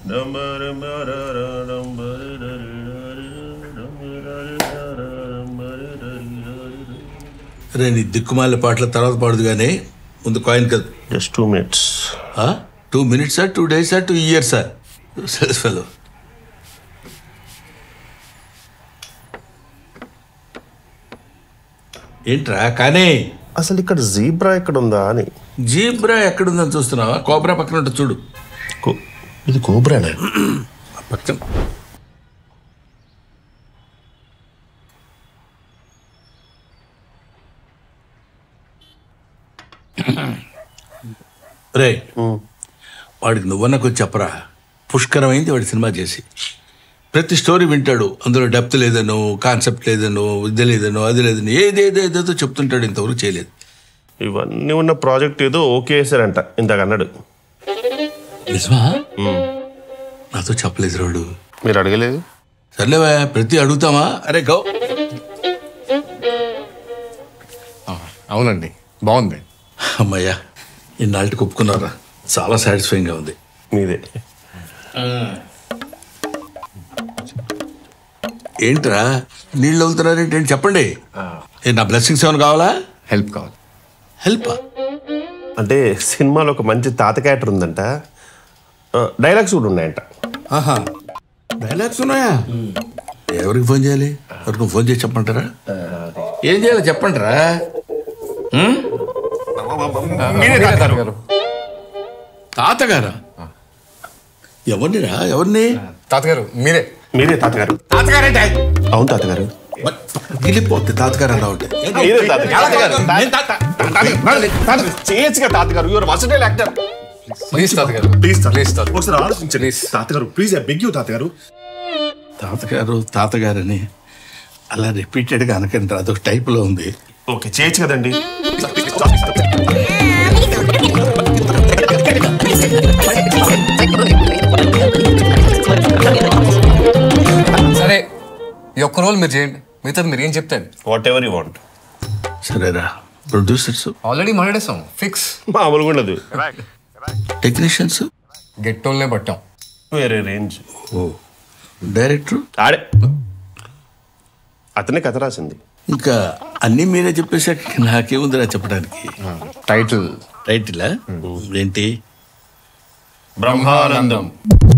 రే నీ దిక్కుమాల పాటల తర్వాత పాడదు కానీ ముందు కాయిన్ కదా జస్ట్ టూ మినిట్స్ టూ మినిట్సా టూ డేసా టూ ఇయర్సా ఫెలో ఏంట్రా కానీ అసలు ఇక్కడ జీబ్రా ఎక్కడ ఉందా అని జీబ్రా ఎక్కడుందని చూస్తున్నావా కోబ్రా పక్కన ఉంటుంది చూడు కో- ఇది కోబ్రానే ఆ పక్కన రే వాడికి నువ్వన్న కొంచెం చెప్పరా పుష్కరమైంది వాడి సినిమా చేసి ప్రతి స్టోరీ వింటాడు అందులో డెప్త్ లేదనో కాన్సెప్ట్ లేదనో ఇది లేదనో అది లేదనో ఏదేదో ఏదేదో చెప్తుంటాడు ఇంతవరకు చేయలేదు ఇవన్నీ ఉన్న ప్రాజెక్ట్ ఏదో ఓకే చేశారంట ఇందాక అన్నాడు నిజమా నాతో చెప్పలేదు రాడు మీరు అడగలేదు సర్లేవా ప్రతి అడుగుతామా అరే గౌ అవునండి బాగుంది అమ్మయ్యా ఇన్నాళ్ళకి ఒప్పుకున్నారా చాలా సాటిస్ఫైయింగ్గా ఉంది మీదే ఏంట్రా నీళ్ళు వదులుతున్నారేంటి ఏంటి చెప్పండి ఏ నా బ్లెస్సింగ్స్ ఏమైనా కావాలా హెల్ప్ కావాలి హెల్ప్ అంటే సినిమాలో ఒక మంచి తాత క్యారెక్టర్ ఉందంట డైలాగ్స్ కూడా ఉన్నాయంట ఆహా డైలాగ్స్ ఉన్నాయా ఎవరికి ఫోన్ చేయాలి ఎవరికి ఫోన్ చేసి చెప్పంటారా ఏం చేయాలి చెప్పండిరా మీరే తాతగారు తాతగారా ఎవరినిరా ఎవరిని తాతగారు మీరే మీరే తాతగారు తాతగారేంటి అవును తాతగారు గిలిపోద్ది తాతగారు అలా ఉంటే మీరే తాతగారు చేయొచ్చుగా తాతగారు యువర్ వర్సటైల్ యాక్టర్ ప్లీజ్ తాతగారు ప్లీజ్ ప్లీజ్ తాత ఒకసారి ఆలోచించండి Please. తాతగారు ప్లీజ్ ఐ బెగ్ యూ తాతగారు తాతగారు తాతగారని అలా రిపీటెడ్గా అనకండి అదొక టైప్లో ఉంది ఓకే చేయొచ్చు కదండి సరే ఈ ఒక్క రోజు మీరు చేయండి మిగతాది మీరు ఏం చెప్తాను వాట్ ఎవర్ యూ వాంట్ సరేరా ప్రొడ్యూసర్స్ ఆల్రెడీ మాట్లాడేస్తాం ఫిక్స్ మామూలుగా ఉండదు టెక్నీషియన్స్ గెట్టోల్నే పట్టాం వేరే రేంజ్ ఓ డైరెక్టర్ ఆడే అతనే కథ రాసింది ఇంకా అన్నీ మీరే చెప్పేశాక నాకేముందిరా చెప్పడానికి టైటిల్ రైట్లా ఏంటి బ్రహ్మానందం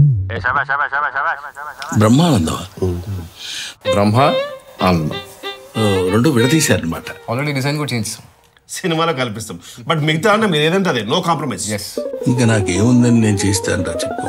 బ్రహ్మానందం బ్రహ్మ ఆనందం ఓ, రెండు విడదీశారనమాట ఆల్రెడీ డిజైన్ కూడా చేయించాం సినిమాలో కల్పిస్తాం బట్ మిగతా అన్న మీరు ఏదంటే అదే నో కాంప్రమైజ్ ఎస్ ఇంకా నాకేముందని నేను చేస్తాను రా చెప్పు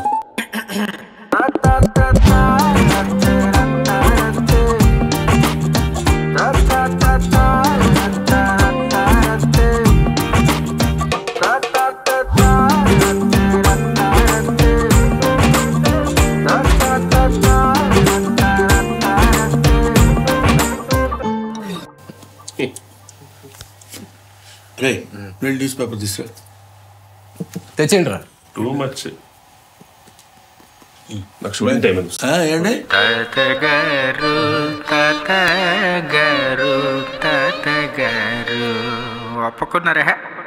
రే రెండు న్యూస్ పేపర్ తీసుకురా తెచ్చేయండి రా టూ మచ్ నాకు షూటింగ్ టైం ఉంది ఆ, ఏంటి తాతగారు తాతగారు తాతగారు ఒప్పుకున్నారా